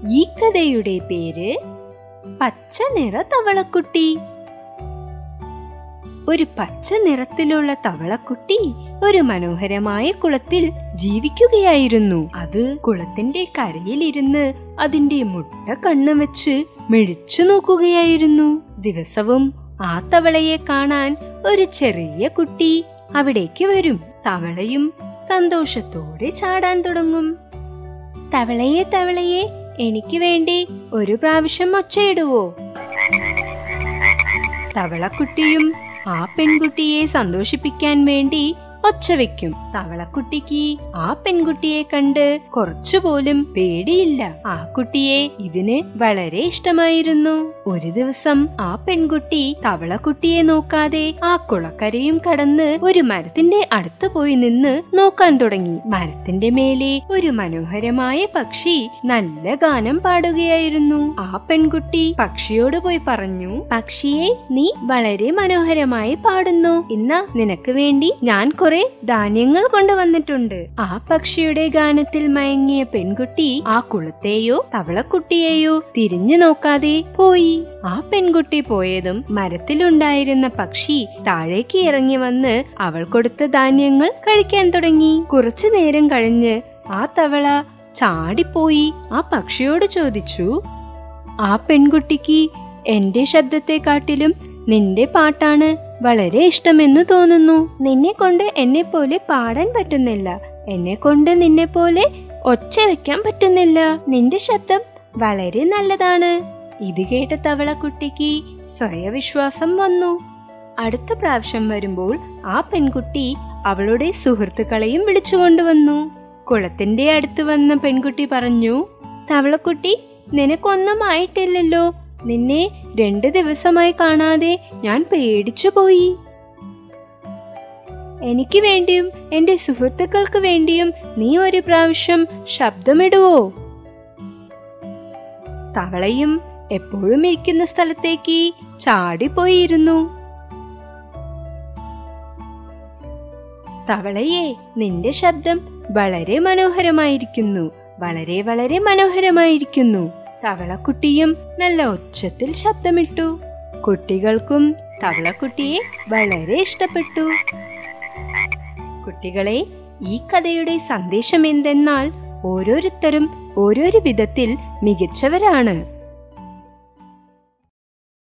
ഈ കഥയുടെ പേര് പച്ച നിറ തവളക്കുട്ടി ഒരു പച്ച നിറത്തിലുള്ള തവളക്കുട്ടി ഒരു മനോഹരമായ കുളത്തിൽ ജീവിക്കുകയായിരുന്നു അത് കുളത്തിന്റെ കരയിലിരുന്ന് അതിന്റെ മുട്ട കണ്ണു വെച്ച് മിഴിച്ചു നോക്കുകയായിരുന്നു ദിവസവും ആ തവളയെ കാണാൻ ഒരു ചെറിയ കുട്ടി അവിടേക്ക് വരും തവളയും സന്തോഷത്തോടെ ചാടാൻ തുടങ്ങും തവളയെ തവളയെ എനിക്ക് വേണ്ടി ഒരു പ്രാവശ്യം ഒച്ചയിടുവോ തവളക്കുട്ടിയും ആ പെൺകുട്ടിയെ സന്തോഷിപ്പിക്കാൻ വേണ്ടി ഒച്ച വെക്കും തവളക്കുട്ടിക്ക് ആ പെൺകുട്ടിയെ കണ്ട് കുറച്ചുപോലും പേടിയില്ല ആ കുട്ടിയെ ഇതിന് വളരെ ഇഷ്ടമായിരുന്നു ഒരു ദിവസം ആ പെൺകുട്ടി തവളക്കുട്ടിയെ നോക്കാതെ ആ കുളക്കരയും കടന്ന് ഒരു മരത്തിന്റെ അടുത്ത് പോയി നിന്ന് നോക്കാൻ തുടങ്ങി മരത്തിന്റെ മേലെ ഒരു മനോഹരമായ പക്ഷി നല്ല ഗാനം പാടുകയായിരുന്നു ആ പെൺകുട്ടി പക്ഷിയോട് പോയി പറഞ്ഞു പക്ഷിയെ നീ വളരെ മനോഹരമായി പാടുന്നു ഇന്ന് നിനക്ക് വേണ്ടി ഞാൻ കുറെ ധാന്യങ്ങൾ കൊണ്ടുവന്നിട്ടുണ്ട് ആ പക്ഷിയുടെ ഗാനത്തിൽ മയങ്ങിയ പെൺകുട്ടി ആ കുളത്തെയോ തവളക്കുട്ടിയെയോ തിരിഞ്ഞു നോക്കാതെ പോയി ആ പെൺകുട്ടി പോയതും മരത്തിലുണ്ടായിരുന്ന പക്ഷി താഴേക്ക് ഇറങ്ങി വന്ന് അവൾ കൊടുത്ത ധാന്യങ്ങൾ കഴിക്കാൻ തുടങ്ങി കുറച്ചു നേരം കഴിഞ്ഞ് ആ തവള ചാടിപ്പോയി ആ പക്ഷിയോട് ചോദിച്ചു ആ പെൺകുട്ടിക്ക് എന്റെ ശബ്ദത്തെക്കാട്ടിലും നിന്റെ പാട്ടാണ് വളരെ ഇഷ്ടമെന്ന് തോന്നുന്നു നിന്നെ കൊണ്ട് എന്നെ പോലെ പാടാൻ പറ്റുന്നില്ല എന്നെ കൊണ്ട് നിന്നെ പോലെ ഒച്ച വെക്കാൻ പറ്റുന്നില്ല നിന്റെ ശബ്ദം വളരെ നല്ലതാണ് ഇത് കേട്ട തവളക്കുട്ടിക്ക് സ്വയവിശ്വാസം വന്നു അടുത്ത പ്രാവശ്യം വരുമ്പോൾ ആ പെൺകുട്ടി അവളുടെ സുഹൃത്തുക്കളെയും വിളിച്ചുകൊണ്ടുവന്നു കുളത്തിന്റെ അടുത്ത് വന്ന പെൺകുട്ടി പറഞ്ഞു തവളക്കുട്ടി നിനക്കൊന്നും ആയിട്ടില്ലല്ലോ നിന്നെ രണ്ട് ദിവസമായി കാണാതെ ഞാൻ പേടിച്ചു പോയി എനിക്ക് വേണ്ടിയും എന്റെ സുഹൃത്തുക്കൾക്ക് വേണ്ടിയും നീ ഒരു പ്രാവശ്യം ശബ്ദമിടുവോ തവളയും എപ്പോഴും ഇരിക്കുന്ന സ്ഥലത്തേക്ക് ചാടിപ്പോയിരുന്നു തവളയെ നിന്റെ ശബ്ദം വളരെ മനോഹരമായിരിക്കുന്നു വളരെ വളരെ മനോഹരമായിരിക്കുന്നു തവളക്കുട്ടിയും നല്ല ഉച്ചത്തിൽ ശബ്ദമിട്ടു കുട്ടികൾക്കും തവളക്കുട്ടിയെ വളരെ ഇഷ്ടപ്പെട്ടു കുട്ടികളെ ഈ കഥയുടെ സന്ദേശം എന്തെന്നാൽ ഓരോരുത്തരും ഓരോരു വിധത്തിൽ മികച്ചവരാണ്